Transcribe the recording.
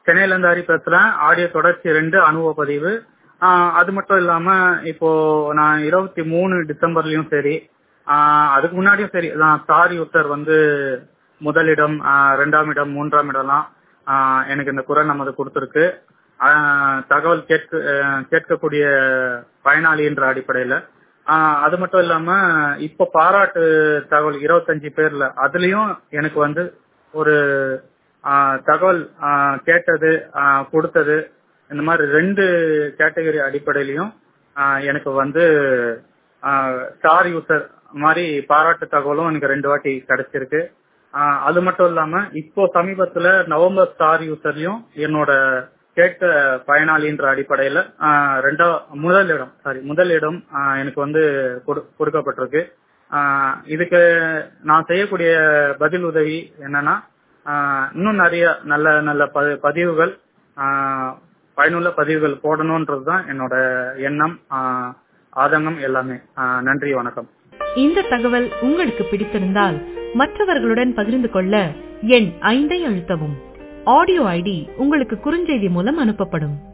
சென்னையில இருந்து ஹரி பேசுறேன் ஆடியோ தொடர்ச்சி ரெண்டு அனுபவ பதிவு ஆஹ் அது மட்டும் இல்லாம இப்போ நான் இருபத்தி மூணு டிசம்பர்லயும் சரி ஆஹ் அதுக்கு முன்னாடியும் சரி நான் சாரி உத்தர் வந்து முதலிடம் ஆஹ் ரெண்டாம் இடம் மூன்றாம் இடம்லாம் ஆஹ் எனக்கு இந்த குரல் நமது கொடுத்துருக்கு ஆஹ் தகவல் கேட்க ஆஹ் கேட்கக்கூடிய பயனாளி என்ற அடிப்படையில ஆஹ் அது மட்டும் இல்லாம இப்ப பாராட்டு தகவல் இருபத்தஞ்சு பேர்ல அதுலயும் எனக்கு வந்து ஒரு ஆஹ் தகவல் ஆஹ் கேட்டது ஆஹ் கொடுத்தது இந்த மாதிரி ரெண்டு கேட்டகரி அடிப்படையிலையும் ஆஹ் எனக்கு வந்து ஸ்டார் யூசர் மாதிரி பாராட்டு தகவலும் எனக்கு ரெண்டு வாட்டி கிடைச்சிருக்கு ஆஹ் அது மட்டும் இல்லாம இப்போ சமீபத்துல நவம்பர் ஸ்டார் யூசர்லயும் என்னோட கேட்க பயனாளின்ற அடிப்படையில ஆஹ் ரெண்டா முதல் இடம் சாரி முதல் இடம் ஆஹ் எனக்கு வந்து கொடு- கொடுக்கப்பட்டிருக்கு ஆஹ் இதுக்கு நான் செய்யக்கூடிய பதில் உதவி என்னன்னா ஆஹ் இன்னும் நிறைய நல்ல நல்ல ப- பதிவுகள் ஆஹ் பயனுள்ள பதிவுகள் போடணும்ன்றதுதான் என்னோட எண்ணம் ஆஹ் ஆதங்கம் எல்லாமே ஆஹ் நன்றி வணக்கம் இந்த தகவல் உங்களுக்கு பிடித்திருந்தால் மற்றவர்களுடன் பகிர்ந்து கொள்ள எண் ஐந்தை அழுத்தவும் ஆடியோ ஐடி உங்களுக்கு குறுஞ்செய்தி மூலம் அனுப்பப்படும்